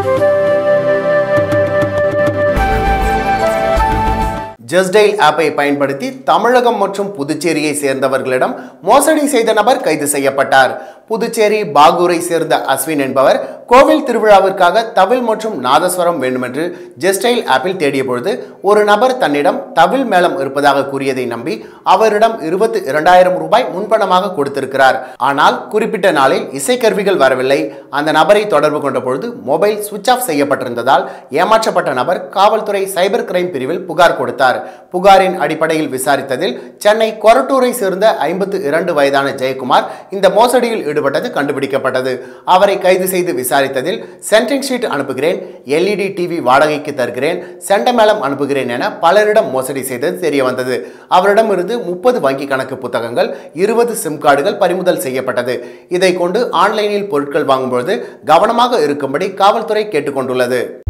Justdial ஆப்பை பயன்படுத்தி தமிழகம் மற்றும் புதுச்சேரியை சேர்ந்தவர்களிடம் மோசடி செய்த நபர் கைது செய்யப்பட்டார் புதுச்சேரி பாகூரை சேர்ந்த அஸ்வின் என்பவர் கோவில் திருவிழாவிற்காக தவில் மற்றும் நாதஸ்வரம் வேண்டுமென்று ஜஸ்டைல் ஆப்பில் தேடிய பொழுது ஒரு நபர் தன்னிடம் தவில் மேளம் இருப்பதாக கூறியதை நம்பி அவரிடம் இருபத்தி இரண்டாயிரம் ரூபாய் முன்பணமாக கொடுத்திருக்கிறார் ஆனால் குறிப்பிட்ட நாளில் இசைக்கருவிகள் வரவில்லை அந்த நபரை தொடர்பு கொண்ட பொழுது மொபைல் சுவிட்ச் ஆஃப் செய்யப்பட்டிருந்ததால் ஏமாற்றப்பட்ட நபர் காவல்துறை சைபர் கிரைம் பிரிவில் புகார் கொடுத்தார் புகாரின் அடிப்படையில் விசாரித்ததில் சென்னை கொரட்டூரை சேர்ந்த ஐம்பத்து இரண்டு வயதான ஜெயக்குமார் இந்த மோசடியில் ஈடுபட்டது கண்டுபிடிக்கப்பட்டது அவரை கைது செய்து விசாரித்ததில் சென்ட்ரிங் ஷீட் அனுப்புகிறேன் எல்இடி டிவி வாடகைக்கு தருகிறேன் செண்டமேளம் அனுப்புகிறேன் என பலரிடம் மோசடி செய்தது தெரிய வந்தது அவரிடமிருந்து முப்பது வங்கி கணக்கு புத்தகங்கள் இருபது சிம் கார்டுகள் பறிமுதல் செய்யப்பட்டது இதை கொண்டு ஆன்லைனில் பொருட்கள் வாங்கும்பொழுது கவனமாக இருக்கும்படி காவல்துறை கேட்டுக்கொண்டுள்ளது